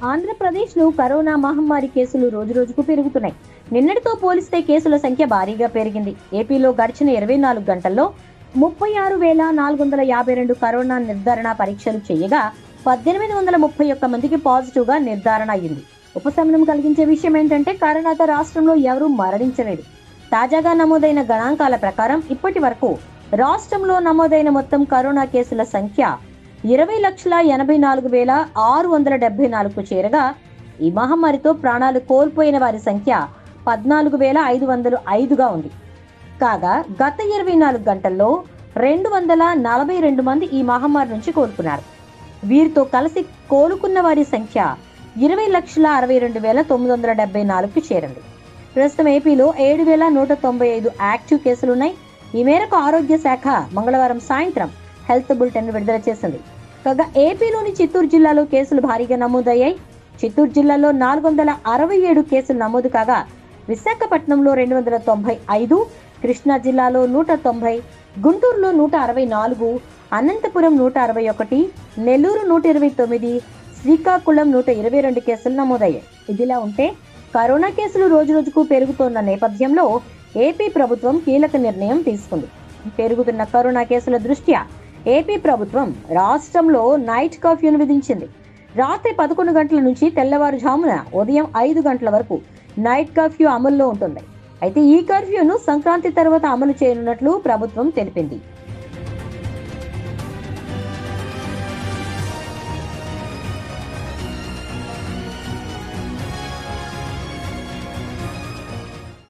ఆంధ్రప్రదేశ్లో కరోనా మహమ్మారి కేసులు రోజురోజుకు పెరుగుతున్నాయి నిన్నటితో పోలిస్తే కేసుల సంఖ్య భారీగా పెరిగింది ఏపీలో గడిచిన ఇరవై నాలుగు గంటల్లో ముప్పై ఆరు వేల నాలుగు వందల యాభై రెండు కరోనా నిర్ధారణ పరీక్షలు చేయగా పద్దెనిమిది వందల ముప్పై ఒక్క మందికి పాజిటివ్ గా నిర్ధారణ అయ్యింది ఉపశమనం కలిగించే విషయం ఏంటంటే కరోనాతో రాష్ట్రంలో ఎవరూ మరణించలేదు తాజాగా నమోదైన గణాంకాల ప్రకారం ఇప్పటి వరకు రాష్ట్రంలో నమోదైన మొత్తం కరోనా కేసుల సంఖ్య ఇరవై లక్షల ఎనభై నాలుగు వేల ఆరు వందల డెబ్బై నాలుగుకు చేరగా ఈ మహమ్మారితో ప్రాణాలు కోల్పోయిన వారి సంఖ్య పద్నాలుగు వేల ఐదు వందలు ఐదుగా ఉంది కాగా గత ఇరవై నాలుగు గంటల్లో రెండు వందల నలభై రెండు మంది ఈ మహమ్మారి నుంచి కోలుకున్నారు వీరితో కలిసి కోలుకున్న వారి సంఖ్య ఇరవై లక్షల అరవై రెండు వేల తొమ్మిది వందల డెబ్బై నాలుగుకు చేరింది ప్రస్తుతం ఏపీలో ఏడు వేల నూట తొంభై ఐదు యాక్టివ్ కేసులున్నాయి ఈ మేరకు ఆరోగ్య శాఖ మంగళవారం సాయంత్రం హెల్త్ బులెటిన్ విడుదల చేసింది కాగా ఏపీలోని చిత్తూరు జిల్లాలో కేసులు భారీగా నమోదయ్యాయి చిత్తూరు జిల్లాలో నాలుగు వందల అరవై ఏడు కేసులు నమోదు కాగా విశాఖపట్నంలో రెండు వందల తొంభై ఐదు కృష్ణా జిల్లాలో నూట తొంభై గుంటూరులో నూట అరవై నాలుగు అనంతపురం నూట అరవై ఒకటి నెల్లూరు నూట ఇరవై తొమ్మిది శ్రీకాకుళం నూట ఇరవై రెండు కేసులు నమోదయ్యాయి ఇదిలా ఉంటే కరోనా కేసులు రోజురోజుకు పెరుగుతోన్న నేపథ్యంలో ఏపీ ప్రభుత్వం కీలక నిర్ణయం తీసుకుంది పెరుగుతున్న కరోనా కేసుల దృష్ట్యా ఏపీ ప్రభుత్వం రాష్ట్రంలో నైట్ కర్ఫ్యూను విధించింది రాత్రి పదకొండు గంటల నుంచి తెల్లవారుజామున ఉదయం ఐదు గంటల వరకు నైట్ కర్ఫ్యూ అమల్లో ఉంటుంది అయితే ఈ కర్ఫ్యూను సంక్రాంతి తర్వాత అమలు చేయనున్నట్లు ప్రభుత్వం తెలిపింది